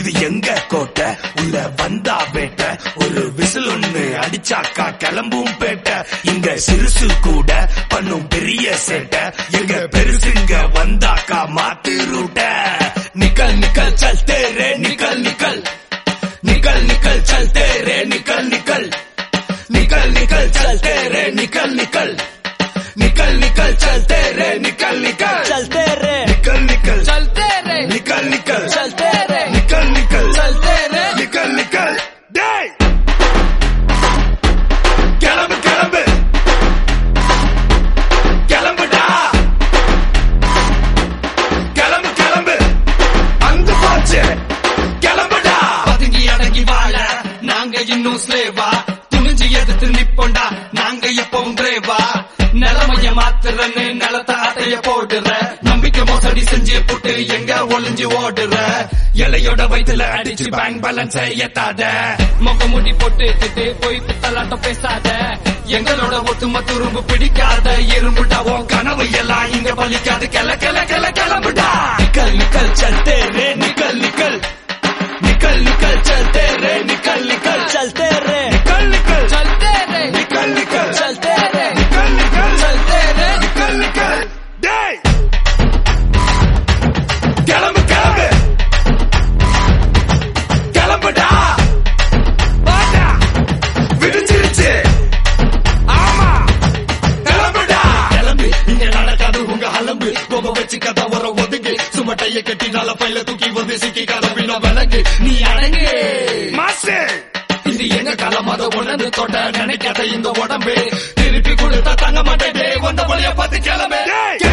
இது எங்க கோட்டை உள்ள வந்தா வேட்ட ஒரு விசில் ஒண்ணு அடிச்சாக்கா கிளம்பும் பேட்ட இங்க சிறுசு கூட பண்ணும் பெரிய சேட்டை எங்க பெருசுங்க வந்தாக்கா மாத்து ரூட்ட நிக்கல் நிக்கல் சல்தே ரே நிக்கல் நிக்கல் निकल निकल चलते रे निकल निकल निकल निकल चलते रे निकल निकल निकल निकल चलते रे निकल निकल चलते रे निकल निकल चलते रे निकल निकल चलते रे निकल निकल चलते रे निकल निकल டேய் கிளம்பு கிளம்பு கிளம்புடா கிளம்பு கிளம்பு அங்க போச்சு கிளம்புடா பதுங்கி அடங்கி வாழ நாங்க இன்னும் ஸ்லேவா துணிஞ்சு எதிர்த்து நிப்போண்டா நாங்க எப்பவும் பிரேவா நிலைமைய மாத்துறன்னு நிலத்த அட்டைய போடுற நம்பிக்கை மோசடி செஞ்சு புட்டு எங்க ஒளிஞ்சு ஓடுற இலையோட வயித்துல அடிச்சு பேங்க் பேலன்ஸ் ஏத்தாத முக முடி போட்டு போய் பித்தலாட்டம் பேசாத எங்களோட ஒத்தும துரும்பு பிடிக்காத இரும்புடா உன் கனவு எல்லாம் இங்க பலிக்காது கிள கிள கிள கிளம்புடா நிக்கல் நிக்கல் சல்தே ரே நிக்கல் நிக்கல் निकल निकल चलते रे निकल निकल चलते रे निकल निकल चलते रे निकल निकल चलते रे निकल निकल चलते रे निकल निकल டேய் கிளம்பு கிளம்பு கிளம்புடா வாடா விடிஞ்சிருச்சு ஆமா கிளம்புடா கிளம்பு இங்க நடக்காது உங்க அலம்பு போக வச்சு கதை வர ஒதுங்கு சுமட்டைய கட்டி நல்ல பையில தூக்கி வந்து சிக்கி கதவின விலங்கு நீ அடங்கு மாசு இது எங்க காலம் அத உணர்ந்து தொட்ட நினைக்காத இந்த உடம்பு திருப்பி கொடுத்தா தங்க மாட்டேன் வந்த வழிய பார்த்து கிளம்பு டேய்